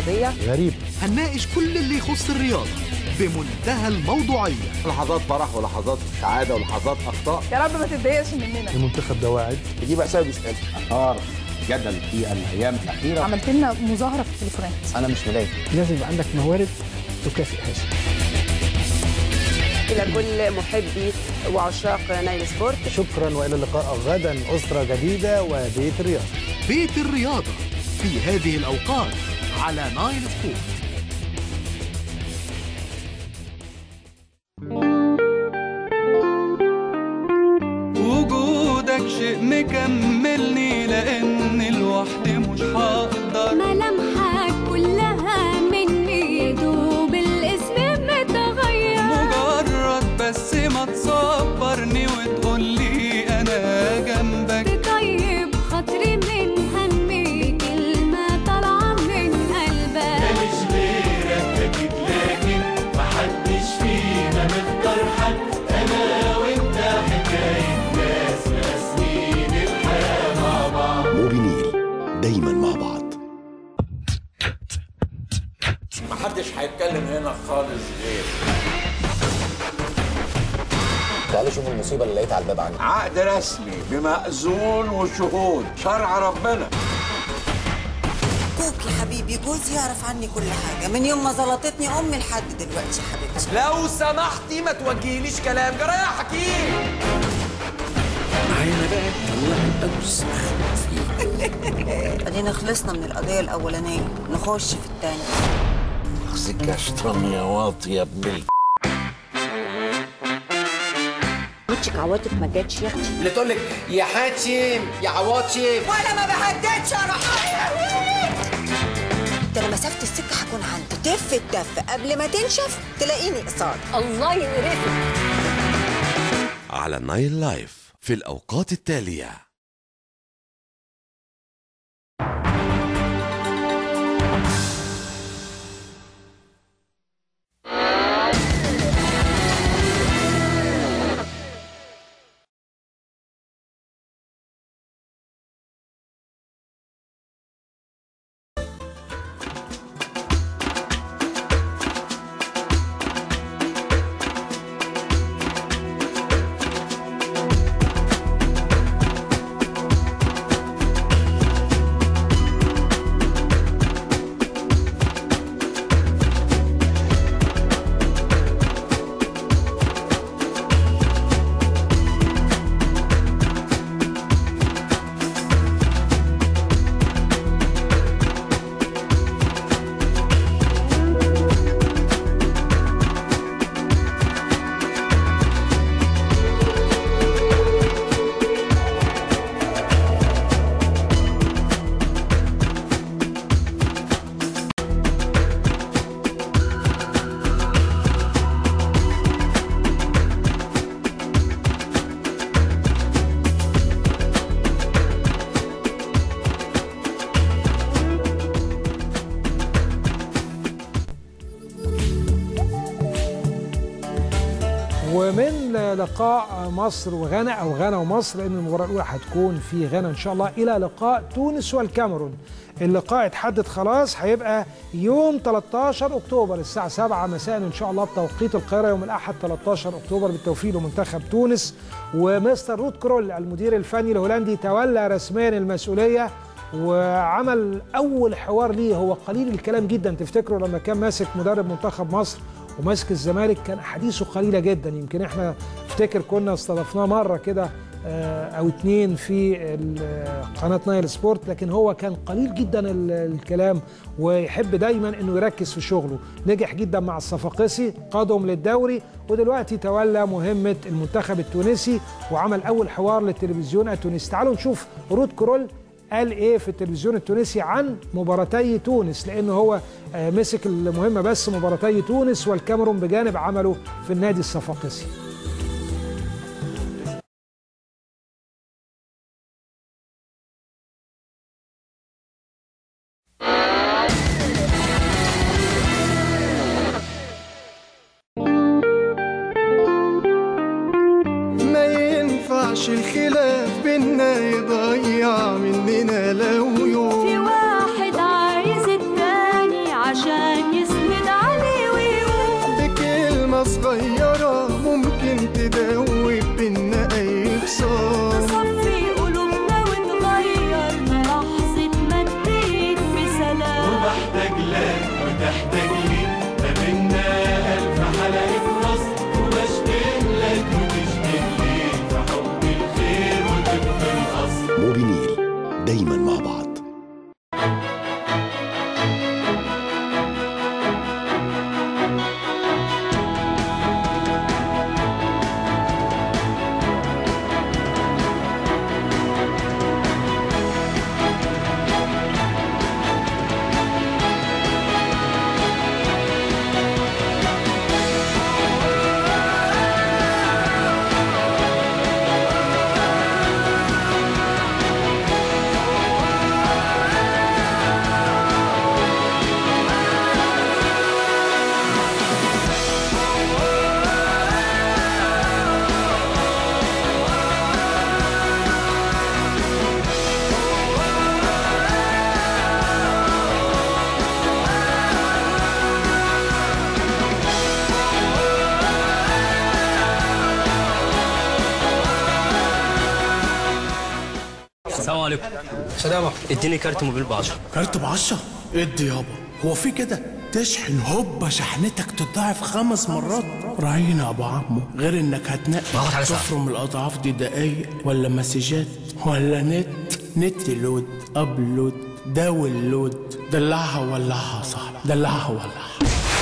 رياضية غريب هنناقش كل اللي يخص الرياضة بمنتهى الموضوعية لحظات فرح ولحظات سعادة ولحظات أخطاء يا رب ما تتضايقش مننا المنتخب ده واعد يجيب حساب يسأل أثار جدل في الأيام الأخيرة عملت لنا مظاهرة في التليفونات أنا مش ملاقي لازم يبقى عندك موارد تكافئ هذا إلى كل محبي وعشاق نايل سبورت شكرا والى اللقاء غدا اسره جديده وبيت الرياضه بيت الرياضة في هذه الأوقات على نايل سبورت وجودك شيء مكملني لان لوحدي مش هقدر ملامحك كلها مني يدوب الاسم متغير مجرد بس ما تصبرني وتقولي انا جنبك تطيب خاطري من همي بكلمة طالعة من قلبك موبينيل دايما مع بعض محدش هيتكلم هنا خالص غير تعالوا شوفوا المصيبة اللي لقيتها على الباب عندي عقد رسمي بمأذون وشهود شرع ربنا كوكي حبيبي جوزي يعرف عني كل حاجة من يوم ما زلطتني أمي لحد دلوقتي حبيبتي لو سمحتي ما توجهليش كلام جرى يا حكيم معانا بقى طلع الأوس ادينا خلصنا من القضية الأولانية نخش في التانية اخزك يا شيطان يا واطي يا ابني بنتك عواطف ما جاتش يا اختي اللي تقول لك يا حاتم يا عواطف ولا ما بهددش يا رحمة انت لما مسافة السكة هكون عند تف التف قبل ما تنشف تلاقيني قصاد الله يقرفك على نايل لايف في الأوقات التالية ومن لقاء مصر وغانا او غانا ومصر لان المباراه الاولى هتكون في غانا ان شاء الله الى لقاء تونس والكاميرون اللقاء اتحدد خلاص هيبقى يوم 13 اكتوبر الساعه 7 مساء ان شاء الله بتوقيت القاهره يوم الاحد 13 اكتوبر بالتوفيق لمنتخب تونس ومستر روت كرول المدير الفني الهولندي تولى رسميا المسؤوليه وعمل اول حوار ليه هو قليل الكلام جدا تفتكروا لما كان ماسك مدرب منتخب مصر وماسك الزمالك كان احاديثه قليله جدا يمكن احنا افتكر كنا استضفناه مره كده آه، او اتنين في ال- قناه نايل سبورت لكن هو كان قليل جدا ال- الكلام ويحب دايما انه يركز في شغله نجح جدا مع الصفاقسي قادهم للدوري ودلوقتي تولى مهمه المنتخب التونسي وعمل اول حوار للتلفزيون التونسي تعالوا نشوف رود كرول قال ايه في التلفزيون التونسي عن مباراتي تونس لانه هو آه، مسك المهمه بس مباراتي تونس والكاميرون بجانب عمله في النادي الصفاقسي ما ينفعش الخلاف بينا يضيع مننا لو في يوم واحد عايز التاني عشان يسند عليه ويقول بكلمة صغيرة ممكن تدوب بينا أي خسارة تصفي قلوبنا وتغير لحظة ما تبيت بسلام وبحتاج لك وتحتاج لي ما بينا ألف حلقة وصل وبشتاق لك وتشتاق لي في حب الخير وطب الأصل موبينيل دايما مع بعض السلام عليكم سلام اديني كارت موبيل ب 10 كارت بعشرة ادي يابا هو في كده تشحن هوبا شحنتك تضاعف خمس مرات راعينا يا ابو عمو غير انك هتنقي باخد على ساعة. تفرم الاضعاف دي دقايق ولا مسجات ولا نت نت لود ابلود داونلود دلعها ولعها يا صاحبي دلعها ولعها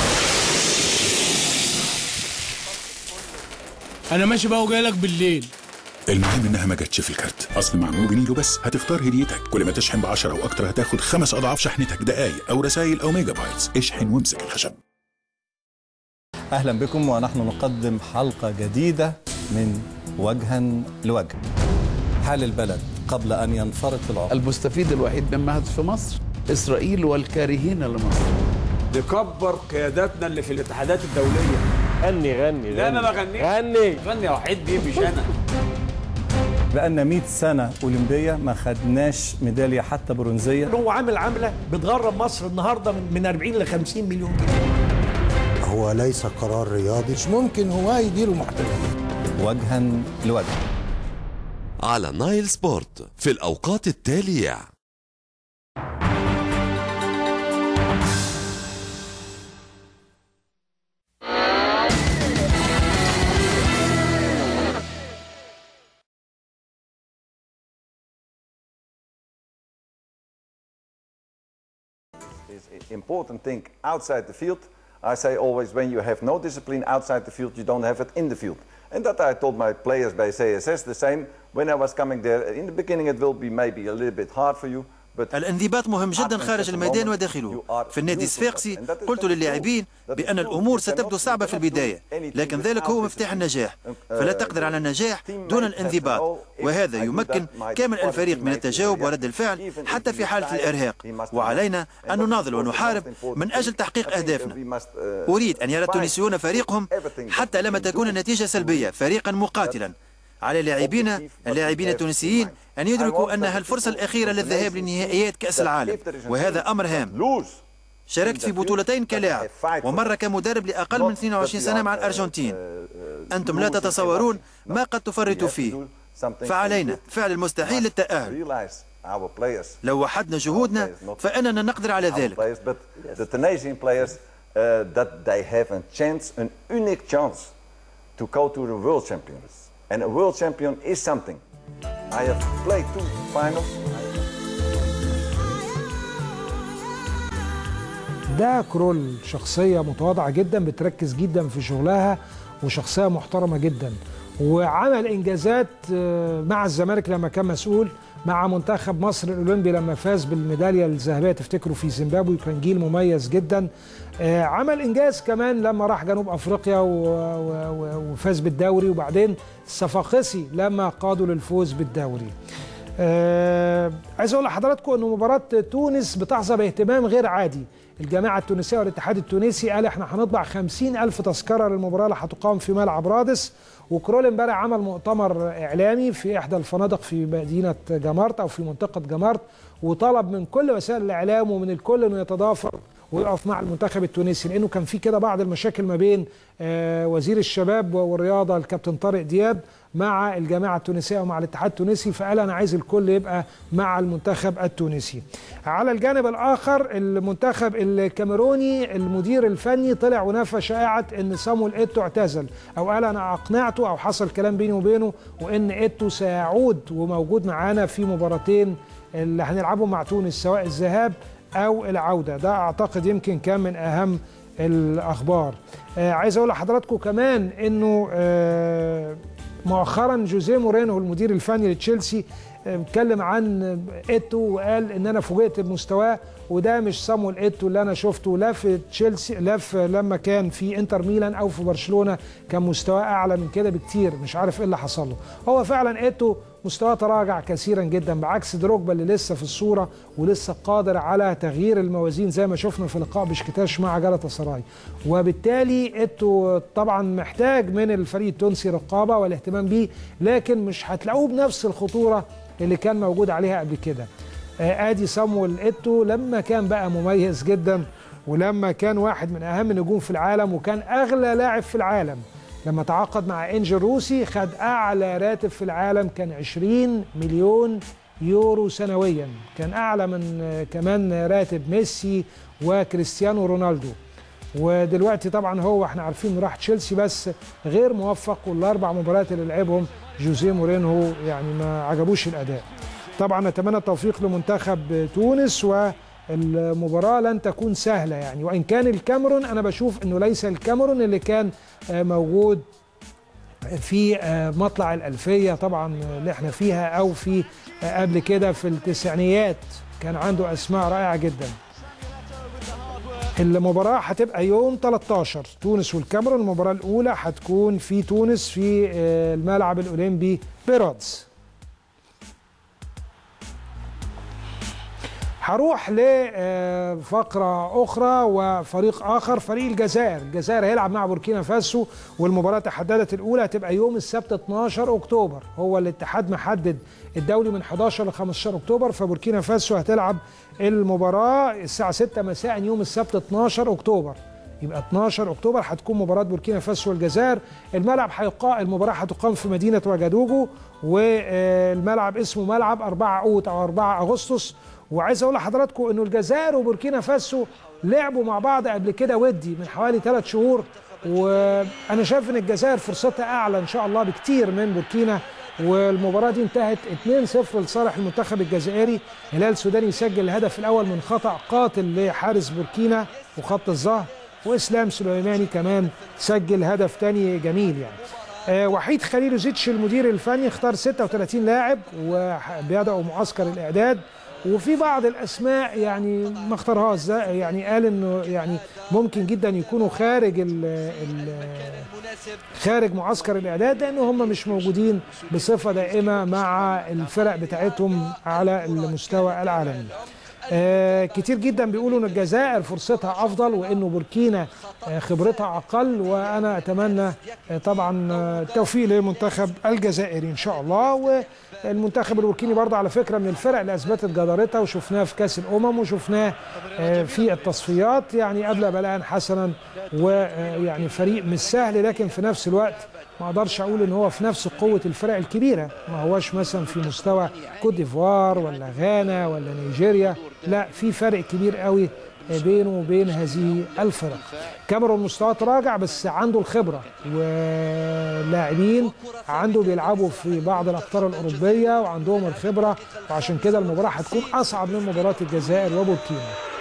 انا ماشي بقى وجاي لك بالليل المهم انها ما جاتش في الكارت اصل مع موبينيلو بس هتختار هديتك كل ما تشحن ب 10 او اكتر هتاخد خمس اضعاف شحنتك دقايق او رسائل او ميجا بايتس اشحن وامسك الخشب أهلا بكم ونحن نقدم حلقة جديدة من وجها لوجه حال البلد قبل أن ينفرط العمر المستفيد الوحيد مما حدث في مصر إسرائيل والكارهين لمصر نكبر قياداتنا اللي في الاتحادات الدولية غني غني لا ما بغنيش غني غني يا وحيد دي مش أنا بقالنا 100 سنة أولمبية ما خدناش ميدالية حتى برونزية هو عامل عمله بتغرب مصر النهارده من من 40 ل 50 مليون جنيه هو ليس قرار رياضي مش ممكن هو يديره محترف وجها لوجه على نايل سبورت في الأوقات التالية is an important thing outside the field. I say always when you have no discipline outside the field, you don't have it in the field. And that I told my players by CSS the same when I was coming there. In the beginning, it will be maybe a little bit hard for you. But الانضباط مهم جدا خارج الميدان وداخله في النادي الصفاقسي قلت للاعبين بأن الأمور ستبدو صعبة في البداية لكن ذلك هو مفتاح النجاح فلا تقدر على النجاح دون الانضباط وهذا يمكن كامل الفريق من التجاوب ورد الفعل حتى في حالة الإرهاق وعلينا أن نناضل ونحارب من أجل تحقيق أهدافنا أريد أن يرى التونسيون فريقهم حتى لما تكون النتيجة سلبية فريقا مقاتلا على لاعبينا اللاعبين التونسيين أن يدركوا أنها الفرصة الأخيرة للذهاب لنهائيات كأس العالم وهذا أمر هام شاركت في بطولتين كلاعب ومرة كمدرب لأقل من 22 سنة مع الأرجنتين أنتم لا تتصورون ما قد تفرطوا فيه فعلينا فعل المستحيل للتأهل لو وحدنا جهودنا فإننا نقدر على ذلك But the Tunisian players, uh, that they have a chance, an unique chance to go to the world champions. And a world champion is something. I have played two finals. ده كرول شخصية متواضعة جدا بتركز جدا في شغلها وشخصية محترمة جدا وعمل إنجازات آه، مع الزمالك لما كان مسؤول مع منتخب مصر الأولمبي لما فاز بالميدالية الذهبية تفتكروا في زيمبابوي كان جيل مميز جدا آه، عمل إنجاز كمان لما راح جنوب أفريقيا و- و- و- وفاز بالدوري وبعدين الصفاقسي لما قادوا للفوز بالدوري آه عايز اقول لحضراتكم ان مباراه تونس بتحظى باهتمام غير عادي الجامعه التونسيه والاتحاد التونسي قال احنا هنطبع 50 الف تذكره للمباراه اللي هتقام في ملعب رادس وكرول امبارح عمل مؤتمر اعلامي في احدى الفنادق في مدينه جمارت او في منطقه جمارت وطلب من كل وسائل الاعلام ومن الكل انه يتضافر ويقف مع المنتخب التونسي لانه كان في كده بعض المشاكل ما بين آه، وزير الشباب والرياضه الكابتن طارق دياب مع الجامعه التونسيه ومع الاتحاد التونسي فقال انا عايز الكل يبقى مع المنتخب التونسي. على الجانب الاخر المنتخب الكاميروني المدير الفني طلع ونفى شائعه ان صامويل ايتو اعتزل او قال انا اقنعته او حصل كلام بيني وبينه وان ايتو سيعود وموجود معانا في مباراتين اللي هنلعبهم مع تونس سواء الذهاب او العوده ده اعتقد يمكن كان من اهم الاخبار آه عايز اقول لحضراتكم كمان انه آه مؤخرا جوزيه مورينو المدير الفني لتشيلسي آه، اتكلم عن ايتو وقال ان انا فوجئت بمستواه وده مش صامويل ايتو اللي انا شفته لا في تشيلسي لا في لما كان في انتر ميلان او في برشلونه كان مستواه اعلى من كده بكتير مش عارف ايه اللي حصل له هو فعلا ايتو مستواه تراجع كثيرا جدا بعكس دروجبا اللي لسه في الصوره ولسه قادر على تغيير الموازين زي ما شفنا في لقاء بشكتاش مع جلطة سراي وبالتالي ايتو طبعا محتاج من الفريق التونسي رقابه والاهتمام بيه لكن مش هتلاقوه بنفس الخطوره اللي كان موجود عليها قبل كده آه، ادي صامويل ايتو لما كان بقى مميز جدا ولما كان واحد من اهم النجوم في العالم وكان اغلى لاعب في العالم لما تعاقد مع انجل روسي خد اعلى راتب في العالم كان 20 مليون يورو سنويا كان اعلى من آه، كمان راتب ميسي وكريستيانو رونالدو ودلوقتي طبعا هو احنا عارفين إنه راح تشيلسي بس غير موفق والاربع مباريات اللي لعبهم جوزيه مورينهو يعني ما عجبوش الاداء طبعا نتمنى التوفيق لمنتخب تونس والمباراه لن تكون سهله يعني وان كان الكاميرون انا بشوف انه ليس الكاميرون اللي كان آه، موجود في آه، مطلع الألفية طبعا اللي احنا فيها أو في آه، قبل كده في التسعينيات كان عنده أسماء رائعة جدا المباراة هتبقى يوم 13 تونس والكاميرون المباراة الأولى هتكون في تونس في آه، الملعب الأولمبي بيرودز هروح لفقرة أخرى وفريق آخر فريق الجزائر الجزائر هيلعب مع بوركينا فاسو والمباراة تحددت الأولى هتبقى يوم السبت 12 أكتوبر هو الاتحاد محدد الدولي من 11 ل 15 أكتوبر فبوركينا فاسو هتلعب المباراة الساعة 6 مساء يوم السبت 12 أكتوبر يبقى 12 اكتوبر هتكون مباراه بوركينا فاسو والجزائر الملعب هيقام المباراه هتقام في مدينه واجادوجو والملعب اسمه ملعب 4 اوت او 4 اغسطس وعايز اقول لحضراتكم انه الجزائر وبوركينا فاسو لعبوا مع بعض قبل كده ودي من حوالي ثلاث شهور وانا شايف ان الجزائر فرصتها اعلى ان شاء الله بكتير من بوركينا والمباراه دي انتهت 2-0 لصالح المنتخب الجزائري هلال سوداني سجل الهدف الاول من خطا قاتل لحارس بوركينا وخط الظهر واسلام سليماني كمان سجل هدف تاني جميل يعني آه وحيد خليلوزيتش المدير الفني اختار 36 لاعب وبيدأوا معسكر الاعداد وفي بعض الاسماء يعني ما اختارهاش زي- يعني قال انه يعني ممكن جدا يكونوا خارج ال ال خارج معسكر الاعداد لان هم مش موجودين بصفه دائمه مع الفرق بتاعتهم على المستوى العالمي. آه كتير جدا بيقولوا ان الجزائر فرصتها افضل وانه بوركينا آه خبرتها اقل وانا اتمنى آه طبعا آه، التوفيق للمنتخب الجزائري ان شاء الله والمنتخب البوركيني برضه على فكره من الفرق اللي اثبتت جدارتها وشفناه في كاس الامم وشفناه آه في التصفيات يعني قبل بلاء حسنا ويعني فريق مش سهل لكن في نفس الوقت ما اقدرش اقول ان هو في نفس قوه الفرق الكبيره ما هوش مثلا في مستوى كوت ديفوار ولا غانا ولا نيجيريا لا في فرق كبير قوي بينه وبين هذه الفرق كاميرون مستواه تراجع بس عنده الخبره واللاعبين عنده بيلعبوا في بعض الاقطار الاوروبيه وعندهم الخبره وعشان كده المباراه هتكون اصعب من مباراه الجزائر وبوركينا